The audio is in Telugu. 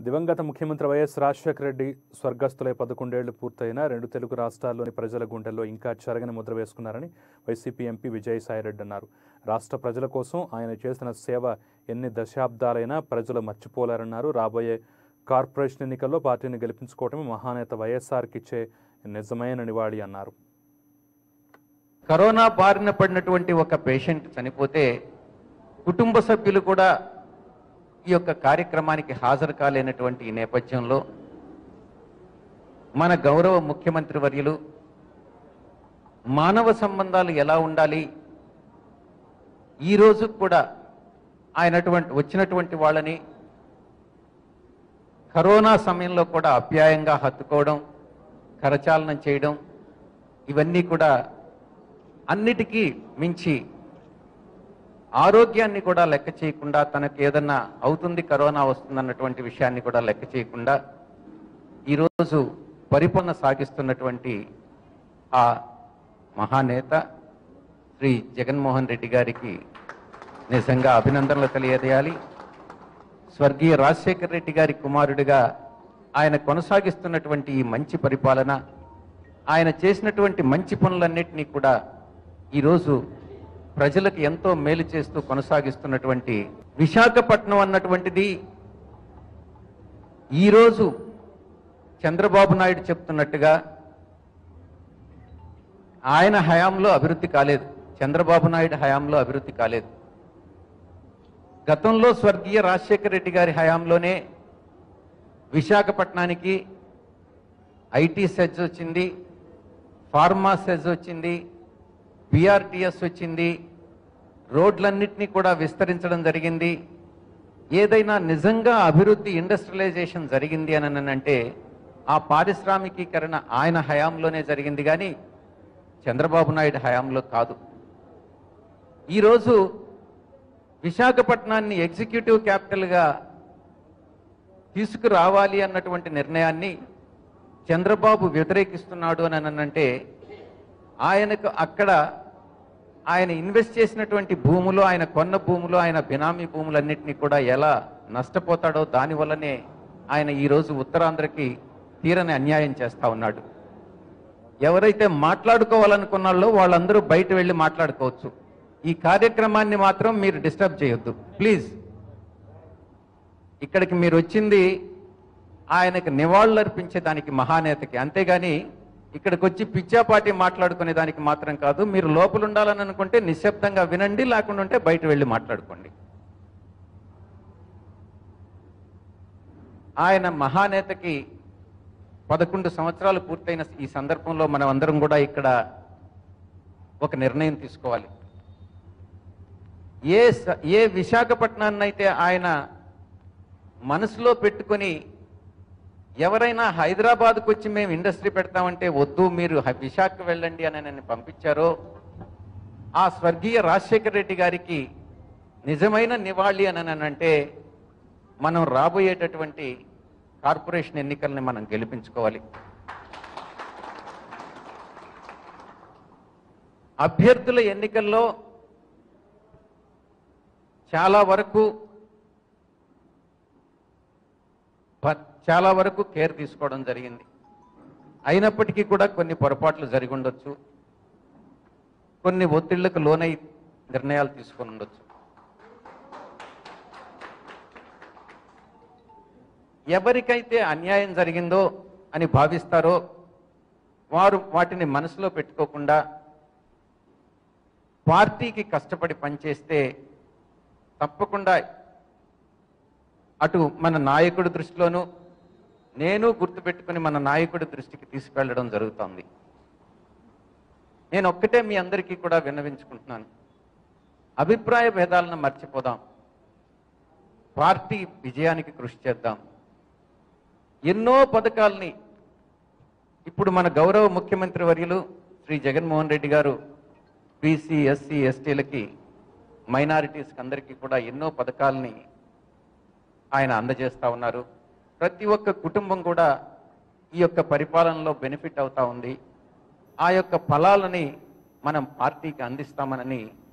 దివంగత ముఖ్యమంత్రి వైఎస్ రాజశేఖర రెడ్డి స్వర్గస్థులై పదకొండేళ్లు పూర్తయిన రెండు తెలుగు రాష్ట్రాల్లోని ప్రజల గుండెల్లో ఇంకా చెరగని ముద్ర వేసుకున్నారని వైసీపీ ఎంపీ విజయసాయిరెడ్డి అన్నారు రాష్ట్ర ప్రజల కోసం ఆయన చేసిన సేవ ఎన్ని దశాబ్దాలైనా ప్రజలు మర్చిపోలేరన్నారు రాబోయే కార్పొరేషన్ ఎన్నికల్లో పార్టీని గెలిపించుకోవటమే మహానేత వైఎస్ఆర్కి ఇచ్చే నిజమైన నివాళి అన్నారు కరోనా బారిన పడినటువంటి ఒక పేషెంట్ చనిపోతే కుటుంబ సభ్యులు కూడా ఈ యొక్క కార్యక్రమానికి హాజరు కాలేనటువంటి ఈ నేపథ్యంలో మన గౌరవ ముఖ్యమంత్రి వర్యులు మానవ సంబంధాలు ఎలా ఉండాలి ఈ రోజు కూడా ఆయనటువంటి వచ్చినటువంటి వాళ్ళని కరోనా సమయంలో కూడా అప్యాయంగా హత్తుకోవడం కరచాలనం చేయడం ఇవన్నీ కూడా అన్నిటికీ మించి ఆరోగ్యాన్ని కూడా లెక్క చేయకుండా తనకు ఏదన్నా అవుతుంది కరోనా వస్తుందన్నటువంటి విషయాన్ని కూడా లెక్క చేయకుండా ఈరోజు పరిపాలన సాగిస్తున్నటువంటి ఆ మహానేత శ్రీ జగన్మోహన్ రెడ్డి గారికి నిజంగా అభినందనలు తెలియజేయాలి స్వర్గీయ రాజశేఖర రెడ్డి గారి కుమారుడిగా ఆయన కొనసాగిస్తున్నటువంటి ఈ మంచి పరిపాలన ఆయన చేసినటువంటి మంచి పనులన్నింటినీ కూడా ఈరోజు ప్రజలకు ఎంతో మేలు చేస్తూ కొనసాగిస్తున్నటువంటి విశాఖపట్నం అన్నటువంటిది ఈరోజు చంద్రబాబు నాయుడు చెప్తున్నట్టుగా ఆయన హయాంలో అభివృద్ధి కాలేదు చంద్రబాబు నాయుడు హయాంలో అభివృద్ధి కాలేదు గతంలో స్వర్గీయ రాజశేఖర రెడ్డి గారి హయాంలోనే విశాఖపట్నానికి ఐటీ సెజ్ వచ్చింది ఫార్మా సెజ్ వచ్చింది బిఆర్టీఎస్ వచ్చింది రోడ్లన్నింటినీ కూడా విస్తరించడం జరిగింది ఏదైనా నిజంగా అభివృద్ధి ఇండస్ట్రియలైజేషన్ జరిగింది అని అంటే ఆ పారిశ్రామికీకరణ ఆయన హయాంలోనే జరిగింది కానీ చంద్రబాబు నాయుడు హయాంలో కాదు ఈరోజు విశాఖపట్నాన్ని ఎగ్జిక్యూటివ్ క్యాపిటల్గా తీసుకురావాలి అన్నటువంటి నిర్ణయాన్ని చంద్రబాబు వ్యతిరేకిస్తున్నాడు అని అంటే ఆయనకు అక్కడ ఆయన ఇన్వెస్ట్ చేసినటువంటి భూములు ఆయన కొన్న భూములు ఆయన బినామీ భూములన్నింటినీ కూడా ఎలా నష్టపోతాడో దానివల్లనే ఆయన ఈరోజు ఉత్తరాంధ్రకి తీరని అన్యాయం చేస్తా ఉన్నాడు ఎవరైతే మాట్లాడుకోవాలనుకున్నాళ్ళో వాళ్ళందరూ బయట వెళ్ళి మాట్లాడుకోవచ్చు ఈ కార్యక్రమాన్ని మాత్రం మీరు డిస్టర్బ్ చేయొద్దు ప్లీజ్ ఇక్కడికి మీరు వచ్చింది ఆయనకు నివాళులు అర్పించే దానికి మహానేతకి అంతేగాని ఇక్కడికి వచ్చి పిచ్చాపాటి మాట్లాడుకునే దానికి మాత్రం కాదు మీరు లోపల ఉండాలని అనుకుంటే నిశ్శబ్దంగా వినండి లేకుండా ఉంటే బయట వెళ్ళి మాట్లాడుకోండి ఆయన మహానేతకి పదకొండు సంవత్సరాలు పూర్తయిన ఈ సందర్భంలో మనం అందరం కూడా ఇక్కడ ఒక నిర్ణయం తీసుకోవాలి ఏ స- ఏ విశాఖపట్నాన్ని అయితే ఆయన మనసులో పెట్టుకొని ఎవరైనా హైదరాబాద్కు వచ్చి మేము ఇండస్ట్రీ పెడతామంటే వద్దు మీరు హ- విశాఖ వెళ్ళండి అని నన్ను పంపించారో ఆ స్వర్గీయ రాజశేఖర రెడ్డి గారికి నిజమైన నివాళి అని అంటే మనం రాబోయేటటువంటి కార్పొరేషన్ ఎన్నికల్ని మనం గెలిపించుకోవాలి అభ్యర్థుల ఎన్నికల్లో చాలా వరకు ప- చాలా వరకు కేర్ తీసుకోవడం జరిగింది అయినప్పటికీ కూడా కొన్ని పొరపాట్లు జరిగి ఉండొచ్చు కొన్ని ఒత్తిళ్లకు లోనై నిర్ణయాలు తీసుకొని ఉండొచ్చు ఎవరికైతే అన్యాయం జరిగిందో అని భావిస్తారో వారు వాటిని మనసులో పెట్టుకోకుండా పార్టీకి కష్టపడి పనిచేస్తే తప్పకుండా అటు మన నాయకుడి దృష్టిలోనూ నేను గుర్తుపెట్టుకుని మన నాయకుడి దృష్టికి తీసుకెళ్లడం జరుగుతోంది నేను ఒక్కటే మీ అందరికీ కూడా విన్నవించుకుంటున్నాను అభిప్రాయ భేదాలను మర్చిపోదాం పార్టీ విజయానికి కృషి చేద్దాం ఎన్నో పథకాల్ని ఇప్పుడు మన గౌరవ ముఖ్యమంత్రి వర్యులు శ్రీ జగన్మోహన్ రెడ్డి గారు బీసీ ఎస్సీ ఎస్టీలకి మైనారిటీస్కి అందరికీ కూడా ఎన్నో పథకాలని ఆయన అందజేస్తా ఉన్నారు ప్రతి ఒక్క కుటుంబం కూడా ఈ యొక్క పరిపాలనలో బెనిఫిట్ అవుతా ఉంది ఆ యొక్క ఫలాలని మనం పార్టీకి అందిస్తామనని